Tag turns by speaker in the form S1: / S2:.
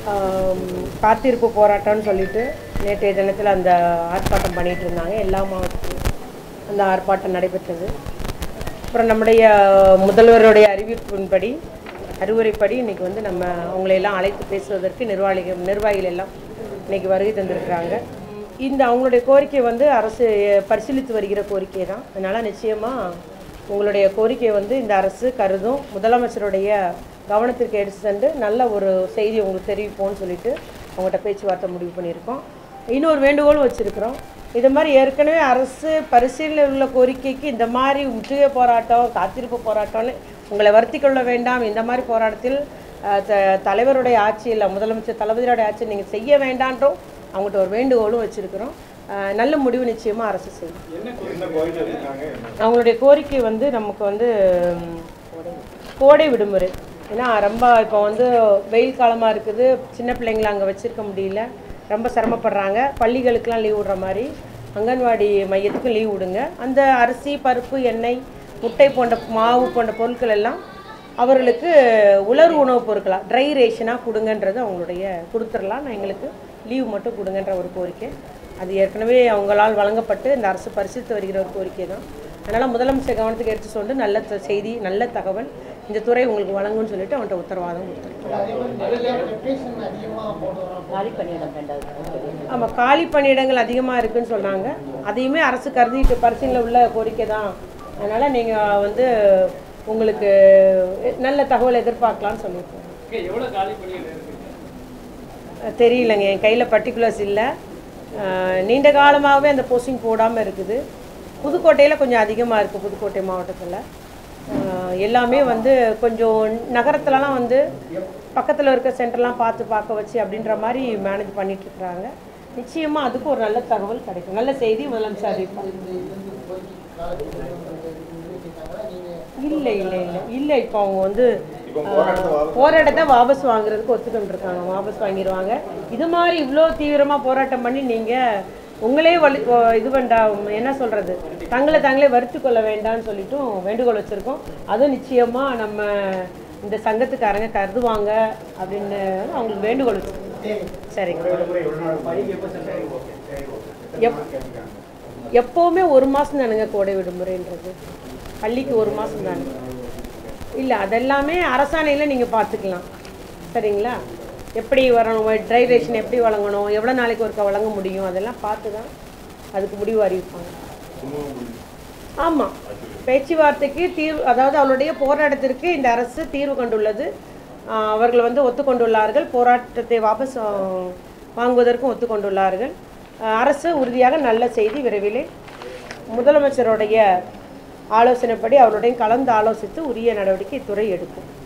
S1: ஆம், காத்திருப்பு போராட்டம்னு சொல்லிட்டு நேற்றைய தினத்தில் அந்த ஆர்ப்பாட்டம் பண்ணிட்டு இருந்தாங்க எல்லா மாவட்டத்திலும் அந்த ஆர்ப்பாட்டம் நடைபெற்றது அப்புறம் நம்முடைய முதல்வருடைய அறிவிப்பின்படி அறிவுரைப்படி இன்னைக்கு வந்து நம்ம அவங்களையெல்லாம் அழைத்து பேசுவதற்கு நிர்வாகிகள் நிர்வாகிகள் எல்லாம் இன்னைக்கு வருகை தந்திருக்கிறாங்க இந்த அவங்களுடைய கோரிக்கை வந்து அரசு பரிசீலித்து வருகிற கோரிக்கை தான் அதனால் நிச்சயமாக உங்களுடைய கோரிக்கையை வந்து இந்த அரசு கருதும் முதலமைச்சருடைய கவனத்திற்கு எடுத்து சென்று நல்ல ஒரு செய்தி உங்களுக்கு தெரிவிப்போம்னு சொல்லிட்டு அவங்கள்ட்ட பேச்சுவார்த்தை முடிவு பண்ணியிருக்கோம் இன்னொரு வேண்டுகோளும் வச்சுருக்கிறோம் இது மாதிரி ஏற்கனவே அரசு பரிசீலனை உள்ள கோரிக்கைக்கு இந்த மாதிரி முற்றுகை போராட்டம் காத்திருப்பு போராட்டம்னு உங்களை வருத்தி கொள்ள வேண்டாம் இந்த மாதிரி போராட்டத்தில் அஹ், த- தலைவருடைய ஆட்சியில் முதலமைச்சர் தளபதியோடைய ஆட்சி நீங்கள் செய்ய வேண்டான்றோம் அவங்கள்ட்ட ஒரு வேண்டுகோளும் வச்சுருக்கிறோம் நல்ல முடிவு நிச்சயமாக அரசு செய்யும்
S2: என்ன கோரிக்கை வச்சிருக்காங்க என்ன
S1: அவங்களுடைய கோரிக்கை வந்து நமக்கு வந்து ம், கோடை விடுமுறை ஏன்னா ரொம்ப இப்போ வந்து வெயில் காலமாக இருக்குது சின்ன பிள்ளைங்கள அங்கே வச்சிருக்க முடியல ரொம்ப சிரமப்படுறாங்க பள்ளிகளுக்கெலாம் லீவ் விடுற மாதிரி அங்கன்வாடி மையத்துக்கும் லீவ் விடுங்க அந்த அரிசி பருப்பு எண்ணெய் முட்டை போன்ற மாவு போன்ற பொருட்கள் எல்லாம் அவர்களுக்கு உலர் உணவுப் பொருட்களாக ட்ரை ரேஷனாக கொடுங்கன்றது அவங்களுடைய கொடுத்துடலாம் நான் எங்களுக்கு லீவ் மட்டும் கொடுங்கன்ற ஒரு கோரிக்கை அது ஏற்கனவே அவங்களால் வழங்கப்பட்டு இந்த அரசு பரிசீலித்து வருகிற ஒரு கோரிக்கை தான் அதனால் முதலமைச்சர் கவனத்துக்கு எடுத்து சொண்டு நல்ல த- செய்தி நல்ல தகவல் இந்த துறை உங்களுக்கு வழங்கும்னு சொல்லிட்டு அவன்கிட்ட உத்தரவாதம் கொடுத்துருக்கேன்
S3: காலி பணியிடம் வேண்டாம்
S1: ஆமாம் காலி பணியிடங்கள் அதிகமாக இருக்குன்னு சொன்னாங்க அதையுமே அரசு கருதிட்டு பரிசீலனை உள்ள கோரிக்கை தான் அதனால் நீங்கள் வந்து உங்களுக்கு நல்ல தகவல் எதிர்பார்க்கலாம்னு சொல்லியிருக்கோம்
S4: எவ்வளோ காலி பணியில் இருக்கு
S1: அஹ் தெரியலங்க என் கையில் பர்டிகுலர்ஸ் இல்லை அஹ் நீண்ட காலமாகவே அந்த போஸ்டிங் போடாமல் இருக்குது புதுக்கோட்டையில் கொஞ்சம் அதிகமாக இருக்குது புதுக்கோட்டை மாவட்டத்தில் அஹ் எல்லாமே வந்து கொஞ்சம் நகரத்துலலாம் வந்து பக்கத்தில் இருக்க சென்டர்லாம் பார்த்து பார்க்க வச்சு அப்படின்ற மாதிரி மேனேஜ் பண்ணிட்டு இருக்கிறாங்க நிச்சயமாக அதுக்கு ஒரு நல்ல தகவல் கிடைக்கும் நல்ல செய்தி முதலமைச்சர் அறிவிப்பார் இல்லை இல்லை இல்லை இல்லை இப்போ அவங்க வந்து
S2: இப்போ போராட்டத்தை வாபஸ்
S1: போராட்டத்தை வாபஸ் வாங்குறதுக்கு ஒத்துக்கிட்டு இருக்காங்க வாபஸ் வாங்கிடுவாங்க இது மாதிரி இவ்வளோ தீவிரமாக போராட்டம் பண்ணி நீங்கள் உங்களே வலி ஓ- இது வேண்டாம் என்ன சொல்கிறது தங்களை தாங்களே வருத்தி கொள்ள வேண்டாம்னு சொல்லிட்டும் வேண்டுகோள் வச்சுருக்கோம் அதுவும் நிச்சயமாக நம்ம இந்த சங்கத்துக்காரங்க கருதுவாங்க அப்படின்னு அவங்களுக்கு வேண்டுகோள் வச்சுருக்கோம் சரிங்க எப் எப்போவுமே ஒரு மாதம் தானுங்க கோடை விடுமுறைன்றது பள்ளிக்கு ஒரு மாதம் தானே இல்லை அதெல்லாமே அரசாணையில் நீங்கள் பார்த்துக்கலாம் சரிங்களா எப்படி வரணும் ட்ரை ரேஷன் எப்படி வழங்கணும் எவ்வளோ நாளைக்கு ஒருக்கா வழங்க முடியும் அதெல்லாம் பார்த்து தான் அதுக்கு முடிவு அறிவிப்பாங்க ஆமாம் பேச்சுவார்த்தைக்கு தீர்வு அதாவது அவளுடைய போராட்டத்திற்கு இந்த அரசு தீர்வு கண்டுள்ளது ஆஹ் அவர்கள் வந்து ஒத்துக்கொண்டுள்ளார்கள் போராட்டத்தை வாபஸ் ஆஹ், வாங்குவதற்கும் ஒத்துக்கொண்டுள்ளார்கள் ஆஹ் அரசு உறுதியாக நல்ல செய்தி விரைவிலே முதலமைச்சருடைய ஆலோசனைப்படி அவருடன் கலந்து ஆலோசித்து உரிய நடவடிக்கை இத்துறை எடுக்கும்